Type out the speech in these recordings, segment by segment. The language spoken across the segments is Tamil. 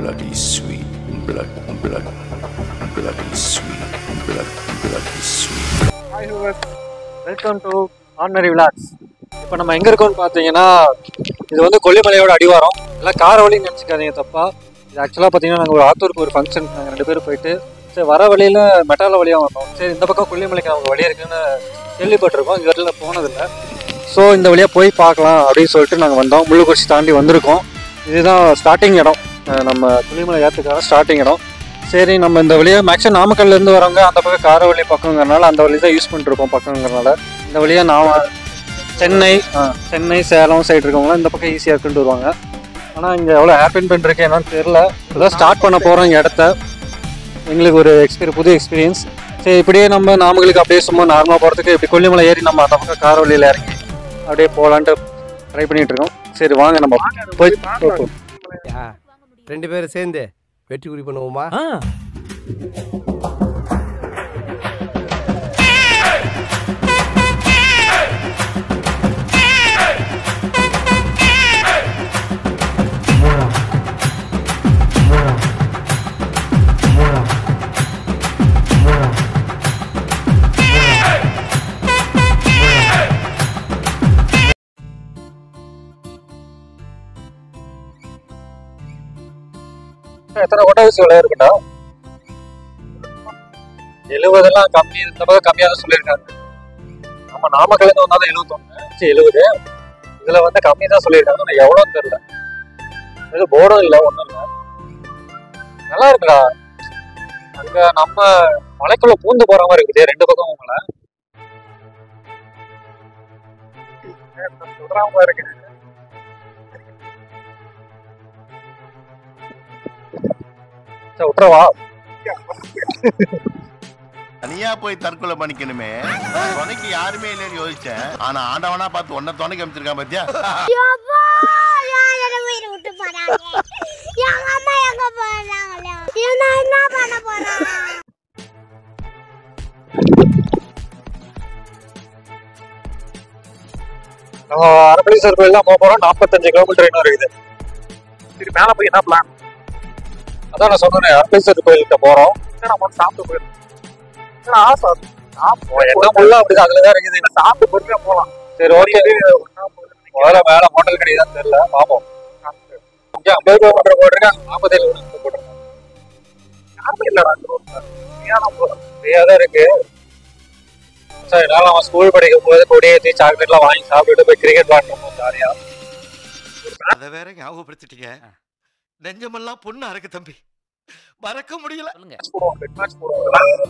bloody sweet, blood, blood, bloody sweet, blood, bloody sweet. Hi ஹூவர்ஸ் வெல்கம் டு ஆர்டினரி விளாக்ஸ் இப்போ நம்ம எங்கே இருக்கோம்னு பார்த்தீங்கன்னா இது வந்து கொல்லிமலையோட அடிவாரம் எல்லாம் காரவழின்னு நினச்சிக்காதீங்க தப்பா இது ஆக்சுவலாக பார்த்தீங்கன்னா நாங்கள் ஒரு ஆத்தூருக்கு ஒரு ஃபங்க்ஷன் நாங்கள் ரெண்டு பேரும் போயிட்டு சரி வர வழியில் மெட்டால வழியாக வந்தோம் சரி இந்த பக்கம் கொல்லிமலைக்கு நமக்கு வழி இருக்குன்னு கேள்விப்பட்டிருக்கோம் இது வரையில் போனதில்லை ஸோ இந்த வழியாக போய் பார்க்கலாம் அப்படின்னு சொல்லிட்டு நாங்கள் வந்தோம் முள்ளுக்குறிச்சி தாண்டி வந்திருக்கோம் இதுதான் ஸ்டார்டிங் இடம் அஹ் நம்ம கொல்லிமலை ஏற்றுக்கான ஸ்டார்டிங் இடம் சரி நம்ம இந்த வழியாக மேக்ஸிமம் நாமக்கல்ல இருந்து வரவங்க அந்த பக்கம் காரவழி பக்கங்கிறனால அந்த வழி தான் யூஸ் பண்ணிருக்கோம் பக்கங்கிறனால இந்த வழியாக நான் சென்னை ஆ, சென்னை சேலம் சைடு இருக்கவங்களாம் இந்த பக்கம் ஈஸியாக இருக்குன்ட்டு வருவாங்க ஆனால் இங்கே எவ்வளோ ஹேப்பன் பண்ணிருக்கு என்னன்னு தெரில இப்போதான் ஸ்டார்ட் பண்ண போகிறோம் இங்கே இடத்த எங்களுக்கு ஒரு எக்ஸ்பீரியன் புது எக்ஸ்பீரியன்ஸ் சரி இப்படியே நம்ம நாமங்களுக்கு அப்படியே சும்மா நார்மலாக போகிறதுக்கு இப்படி கொல்லிமலை ஏறி நம்ம அந்த பக்கம் காரவழியில் இறங்கி அப்படியே போகலான்ட்டு ட்ரை பண்ணிட்டு இருக்கோம் சரி வாங்க நம்ம போய் பார்ப்போம். யா, ரெண்டு பேரும் சேர்ந்து வெற்றி குறி பண்ணுவோமா எத்தனை கொட்டை ஊசி விலை இருக்குண்டா எழுபதெல்லாம் கம்மி இந்த பக்கம் கம்மியாக தான் சொல்லியிருக்காங்க நம்ம நாமக்கல்லேருந்து வந்தாலும் எழுபத்தொன்னு சரி எழுபது இதுல வந்து கம்மி தான் சொல்லியிருக்காங்க ஆனால் எவ்வளோன்னு தெரியல இது போர்டும் இல்லை ஒன்றும் இல்லை நல்லா இருக்குடா அங்க நம்ம மலைக்குள்ள பூந்து போற மாதிரி இருக்குது ரெண்டு பக்கம் உங்களை சொல்றாம இருக்கு சரி விட்டுறவா தனியா போய் தற்கொலை பண்ணிக்கணுமே துணைக்கு யாருமே இல்லைன்னு யோசிச்சேன் ஆனா ஆண்டவனா பார்த்து ஒன்ன துணைக்கு அமைச்சிருக்கான் பாத்தியா யப்பா, யார் என்னை உயிரை விட்டு போறாங்க? எங்க அம்மா எங்க போறாங்களோ? இவன் நான் என்ன பண்ண போறேன்? நம்ம அரப்பளீஸ்வரர் கோயில் தான் போக போறோம் நாற்பத்தஞ்சு கிலோமீட்டர் இன்னும் இருக்குது சரி மேல போய் என்ன பிளான் அதான் நான் சொன்னேன் அரப்பளீஸ்வரர் கோயிலுக்கு போறோம் நம்ம சாப்பிட்டு போயிடும் ஆசை என்ன முள்ள அப்படிதான் அதுல தான் இருக்குது சாப்பிட்டு பொறுமையா போலாம் சரி ஓகே முதல்ல மேல ஹோட்டல் கிடையாது தெரியல பாப்போம் இங்க ஐம்பது கிலோமீட்டர் போட்டிருக்கேன் நாற்பத்தேழு கிலோமீட்டர் போட்டிருக்கேன் யாருமே இல்லடா ஃப்ரீயா தான் இருக்கு சரி நான் நம்ம ஸ்கூல் படிக்கும் போது கொடியேற்றி சாக்லேட்லாம் வாங்கி சாப்பிட்டுட்டு போய் கிரிக்கெட் விளாண்டோம் ஜாலியா அத வேற ஞாபகப்படுத்திட்டீங்க நெஞ்சமெல்லாம் பொண்ணு அறக்கு தம்பி மறக்க முடியல போடுவோம் பெட் மேட்ச் போடுவோம்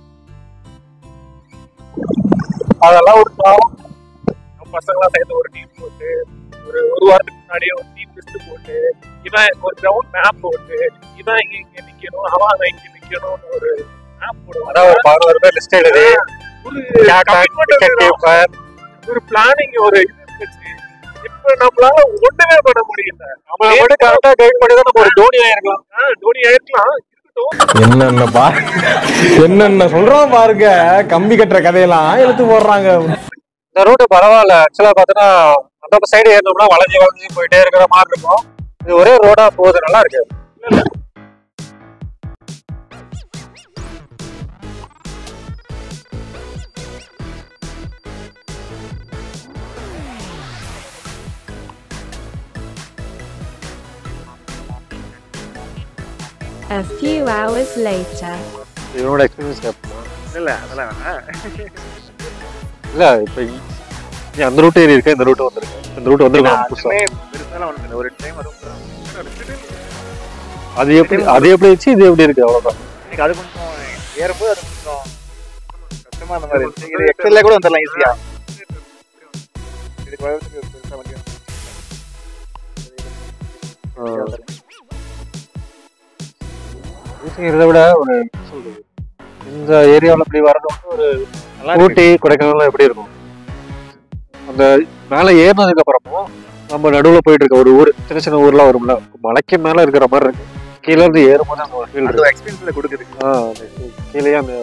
அதெல்லாம் ஒரு பாவம் நம்ம பசங்களாம் சேர்ந்து ஒரு டீம் போட்டு ஒரு ஒரு வாரத்துக்கு முன்னாடியே ஒரு டீம் லிஸ்ட் போட்டு இவன் ஒரு கிரவுண்ட் மேப் போட்டு இவன் இங்க இங்க நிக்கணும் அவன் அங்க இங்க நிக்கணும்னு ஒரு மேப் போடுவோம் அதான் ஒரு பதினோரு பேர் லிஸ்ட் எழுதி ஒரு ஒரு பிளானிங் ஒரு இது இருந்துச்சு இப்ப நம்மளால ஒண்ணுமே பண்ண முடியல நம்ம மட்டும் கரெக்டா கைட் பண்ணி தான் நம்ம ஒரு தோனி ஆயிருக்கலாம் தோனி ஆயிருக்கலாம் இருக்கட்டும் என்னென்ன பா என்னென்ன சொல்றோம் பாருங்க கம்பி கட்டுற கதையெல்லாம் இழுத்து போடுறாங்க இந்த ரூட்டு பரவாயில்ல ஆக்சுவலா பார்த்தோன்னா அந்த சைடு ஏறினோம்னா வளைஞ்சு வளைஞ்சு போயிட்டே இருக்கிற மாதிரி இருக்கும் இது ஒரே ரோடா போகுது நல்லா இருக்கு A few hours later. இவனோட எக்ஸ்பீரியன்ஸ் கேட்போம் இல்ல அதெல்லாம் வேணாம் இல்ல இப்ப இ- நீ அந்த ரூட் ஏறி இருக்க இந்த ரூட் வந்திருக்கு இந்த ரூட் வந்திருக்கும் புதுசா அதுமே பெருசாலாம் ஒண்ணும் இல்ல ஒரு டைம் வரும் அது எப்படி அது எப்படி வச்சு இது எப்படி இருக்கு அவ்வளவுதான் இன்னைக்கு அது கொஞ்சம் ஏறும்போது அது கொஞ்சம் கஷ்டமா அந்த மாதிரி இருந்துச்சு இது எக்ஸல்ல கூட வந்துடலாம் ஈஸியா இதுக்கு வரதுக்கு பெருசா வண்டி இதை விட ஒரு என்ன சொல்றது இந்த ஏரியாவில் இப்படி வரணும் ஒரு நல்லா இருக்கு. ஊட்டி கொடைக்கானல் எப்படி இருக்கும் அந்த மேலே ஏறினதுக்கு அப்புறமும் நம்ம நடுவில் போயிட்டு இருக்க ஒரு ஊர் சின்ன சின்ன ஊர்லாம் வரும்ல மலைக்கு மேல இருக்கிற மாதிரி இருக்கு கீழே இருந்து ஏறும்போது அந்த ஒரு ஃபீல் அந்த இருக்கு எக்ஸ்பீரியன்ஸ்ல கொடுக்குது ஆ, அந்த கீழே அந்த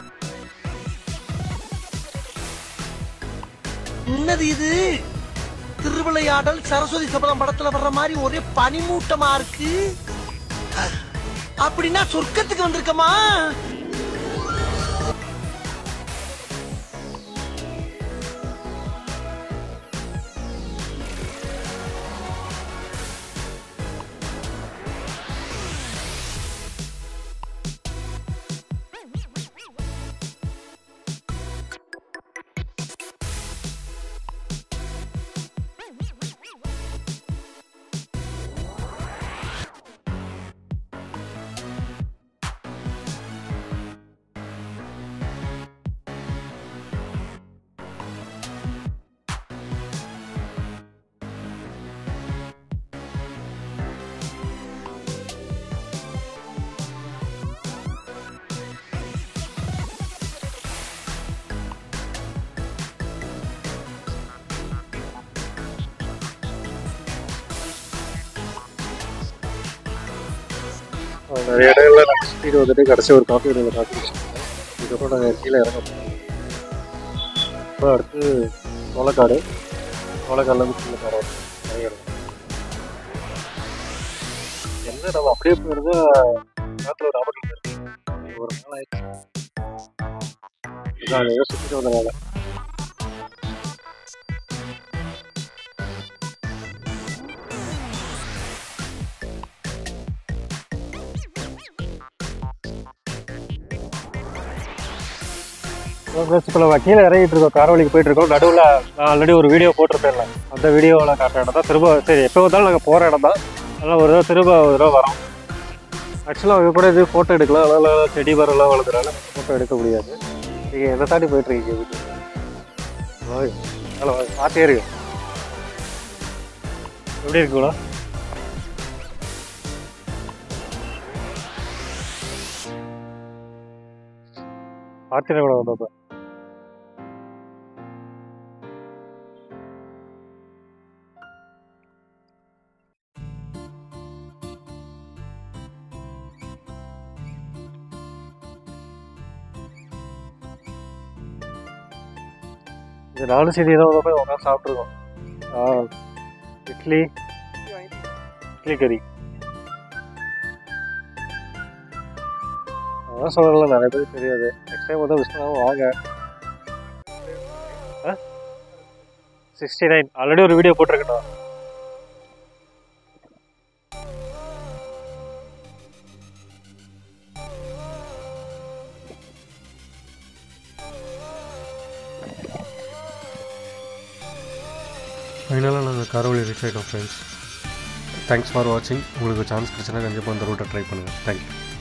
என்னது இது திருவிளையாடல் சரஸ்வதி சபதம் படத்துல வர்ற மாதிரி ஒரே பனிமூட்டமா இருக்கு அப்படின்னா சொர்க்கத்துக்கு வந்திருக்கமா நிறைய இடங்கள்ல நாங்கள் சுற்றிட்டு வந்துட்டு கடைசி ஒரு காஃபி கடையில் காஃபி குடிச்சிருக்கோம் இதுக்கப்புறம் நாங்கள் கீழே இறங்க போகிறோம் அப்புறம் அடுத்து சோளக்காடு சோளக்காடில் இருந்து கீழே காரம் இறங்கிடும் என்ன நம்ம அப்படியே போயிருந்தா நேரத்தில் ஒரு ஆபத்தில் இருக்கு ஒரு நாள் ஆயிடுச்சு நாங்கள் ஏதோ சுற்றிட்டு வந்தனால இப்போ நம்ம கீழே இறங்கிட்டு இருக்கோம் காரவழிக்கு போயிட்டு இருக்கோம் நடுவில் நான் ஆல்ரெடி ஒரு வீடியோ போட்டிருப்பேன்ல அந்த வீடியோவில் காட்டுற இடம் தான் திரும்ப சரி எப்போ வந்தாலும் நாங்கள் போகிற இடம் தான் அதனால் ஒரு தடவை திரும்ப ஒரு தடவை வரோம் ஆக்சுவலாக அவங்க கூட இது ஃபோட்டோ எடுக்கலாம் அதனால் செடி மரம்லாம் வளர்க்குறனால ஃபோட்டோ எடுக்க முடியாது நீங்கள் எதை தாண்டி போயிட்டுருக்கீங்க வீட்டுக்கு வாங்க ஹலோ பார்த்தே இருக்கு எப்படி இருக்குங்களா பார்த்தினா கூட வந்தப்ப இது நாலு செடி தான் வந்து போய் உட்காந்து சாப்பிட்ருக்கோம் ஆ இட்லி இட்லி கறி அதான் சொல்லல நிறைய பேருக்கு தெரியாது நெக்ஸ்ட் டைம் வந்து விஷ்ணு வாங்க சிக்ஸ்டி நைன் ஆல்ரெடி ஒரு வீடியோ போட்டிருக்கேன் ஃபைனலாக நாங்கள் காரவழி ரீச் ஆகிட்டோம் ஃப்ரெண்ட்ஸ் தேங்க்ஸ் ஃபார் வாட்சிங் உங்களுக்கு சான்ஸ் கிடச்சுன்னா கண்டிப்பாக அந்த ரூட்டை ட்ரை பண்ணுங்கள் தேங்க்யூ